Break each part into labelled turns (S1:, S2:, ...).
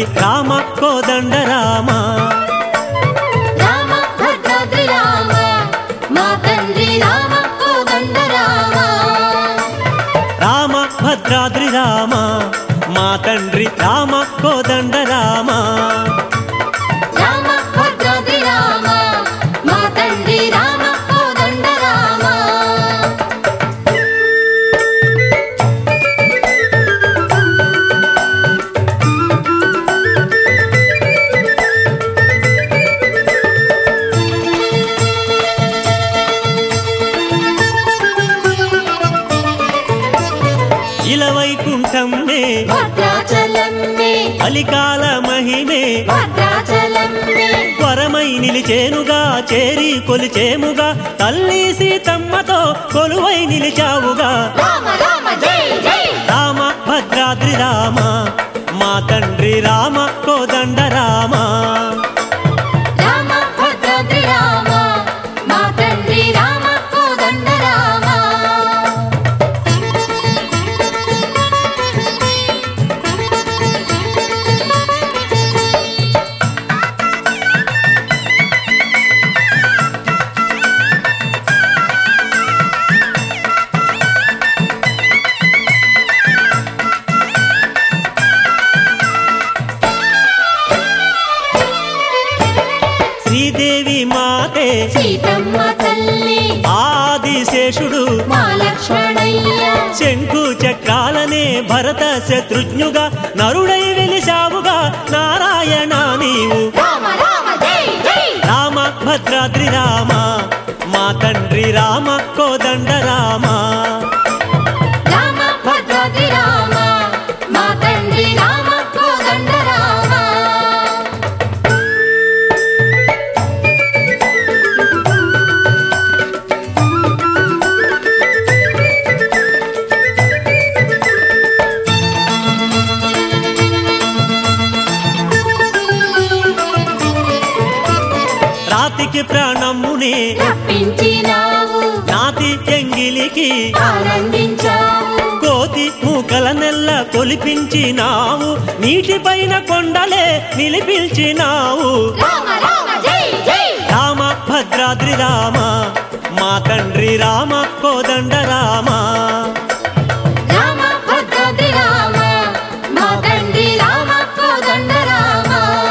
S1: తండ్రి రామ కోదండ రామ
S2: రామ భద్రాద్రి రామ మా తండ్రి రామ కోదండ రామ
S1: రామ భద్రాద్రి రామ మా తండ్రి రామ కోదండ రామ
S2: రామ భద్రాద్రి రామ మా తండ్రి రామ కోదండ రామ
S1: ఇలవైకుంఠంనే
S2: భద్రాచలమ్మే
S1: అలికాల మహిమే
S2: భద్రాచలమ్మే
S1: వరమై నిలిచేనుగా చేరి కొలిచేముగా తల్లి సీతమ్మతో కొలువై నిలిచావుగా
S2: రామ రామ జై జై
S1: రామ భద్రాద్రి రామ మా తండ్రి రామ కోదండ రామ
S2: రామ భద్రాద్రి రామ మా తండ్రి రామ కోదండ రామ
S1: శ్రీదేవి మాతే
S2: సీతమ్మ తల్లి
S1: ఆదిశేషుడు
S2: మా లక్ష్మణయ్య
S1: శంకు చక్రాలనే భరత శత్రుఘ్నుగా నరుడై వెలిశావుగా నారాయణ నీవు
S2: రామ రామ జై జై
S1: రామ భద్రాద్రి రామ మా తండ్రి రామ కోదండ రామ
S2: రామ భద్రాద్రి రామ మా తండ్రి రామ కోదండ రామ
S1: రాతికి ప్రాణమునే
S2: రప్పించినావు
S1: నాతి ఎంగిలికి
S2: ఆనందించావు
S1: కోతి మూకల నెల్ల కొలిపించినావు నీటిపైన కొండలే నిలిపించినావు
S2: రామ రామ జై జై
S1: రామ భద్రాద్రి రామ మా తండ్రి రామ కోదండ రామ
S2: రామ భద్రాద్రి రామ మా తండ్రి రామ కోదండ రామ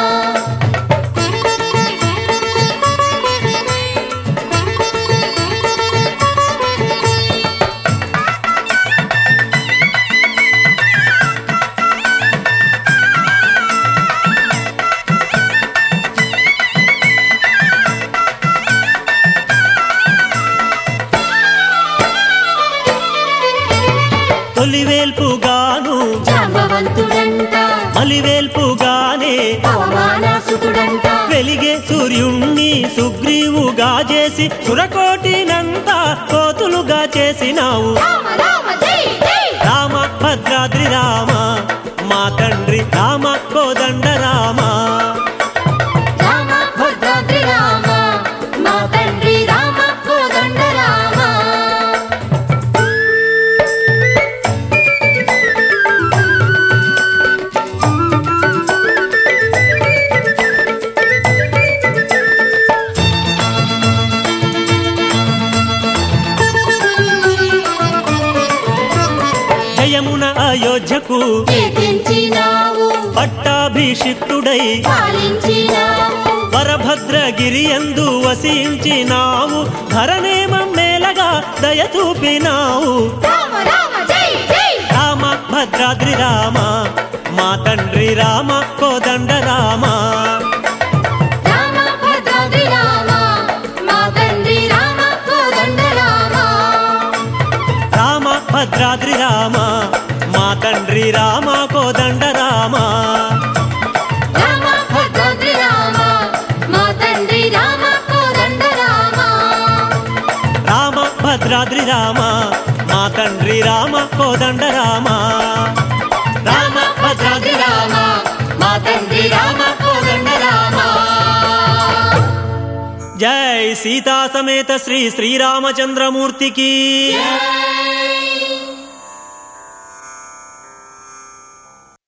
S1: తొలివేల్పుగాను
S2: జాంబవంతుడంట
S1: మలివేల్పుగానే
S2: అవమానసుతుడంట
S1: వెలిగే సూర్యుణ్ణి సుగ్రీవుగా చేసి సురకోటినంతా కోతులుగా చేసినావు
S2: రామ రామ జై జై
S1: రామ భద్రాద్రి రామ మా తండ్రి రామ కోదండ రామ
S2: రామ భద్రాద్రి రామ మా తండ్రి రామ కోదండ రామ
S1: జయమున అయోధ్యకు
S2: కీర్తించినావు
S1: పట్టాభిషిక్తుడై
S2: పాలించినావు
S1: వరభద్రగిరి ఎందు వసించినావు ధరనేమం మేలగా దయ చూపినావు
S2: రామ రామ జై జై
S1: రామ భద్రాద్రి రామ మా తండ్రి రామ కోదండ రామ
S2: రామ భద్రాద్రి రామ మా తండ్రి రామ కోదండ రామ
S1: రామ భద్రాద్రి రామ మా తండ్రి రామ కోదండ రామ
S2: రామ భద్రాద్రి రామ మా తండ్రి రామ కోదండ రామ
S1: రామ భద్రాద్రి రామ మా తండ్రి రామ కోదండ రామ రామ భద్రాద్రి రామ మా తండ్రి రామ కోదండ రామ జై సీతా సమేత శ్రీ శ్రీరామచంద్రమూర్తికి
S2: జై